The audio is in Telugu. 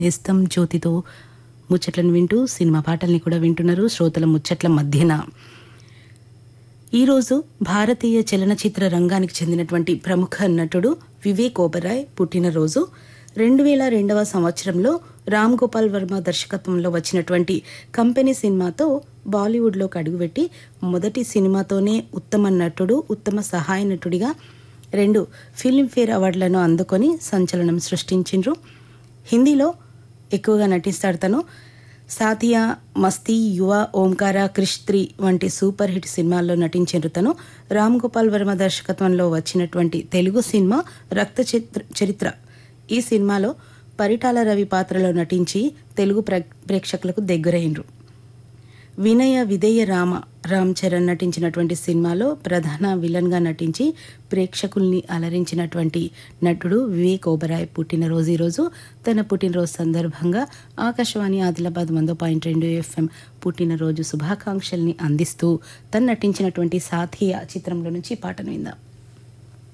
నేస్తం జ్యోతితో ముచ్చట్లను వింటూ సినిమా పాటల్ని కూడా వింటున్నారు శ్రోతల ముచ్చట్ల మధ్యన ఈరోజు భారతీయ చలనచిత్ర రంగానికి చెందినటువంటి ప్రముఖ నటుడు వివేక్ ఓబరాయ్ పుట్టినరోజు రెండు వేల రెండవ సంవత్సరంలో రామ్ గోపాల్ వర్మ దర్శకత్వంలో వచ్చినటువంటి కంపెనీ సినిమాతో బాలీవుడ్లోకి అడుగుపెట్టి మొదటి సినిమాతోనే ఉత్తమ నటుడు ఉత్తమ సహాయ నటుడిగా రెండు ఫిల్మ్ఫేర్ అవార్డులను అందుకొని సంచలనం సృష్టించిండ్రు హిందీలో ఎక్కువగా నటిస్తాడు తను సాతియా మస్తీ యువ ఓంకార క్రిష్ త్రీ వంటి సూపర్ హిట్ సినిమాల్లో నటించిన తను రామ్ గోపాల్ వర్మ దర్శకత్వంలో వచ్చినటువంటి తెలుగు సినిమా రక్త చిత్ర చరిత్ర ఈ సినిమాలో పరిటాల రవి పాత్రలో నటించి తెలుగు ప్ర ప్రేక్షకులకు దగ్గరైండ్రు వినయ విధేయ రామ రామ్ చరణ్ నటించినటువంటి సినిమాలో ప్రధాన విలన్గా నటించి ప్రేక్షకుల్ని అలరించినటువంటి నటుడు వివేక్ ఓబరాయ్ పుట్టినరోజు ఈరోజు తన పుట్టినరోజు సందర్భంగా ఆకాశవాణి ఆదిలాబాద్ వంద పాయింట్ రెండు ఎఫ్ఎం పుట్టినరోజు శుభాకాంక్షల్ని అందిస్తూ తను నటించినటువంటి సాథియా చిత్రంలో నుంచి పాటను విందాం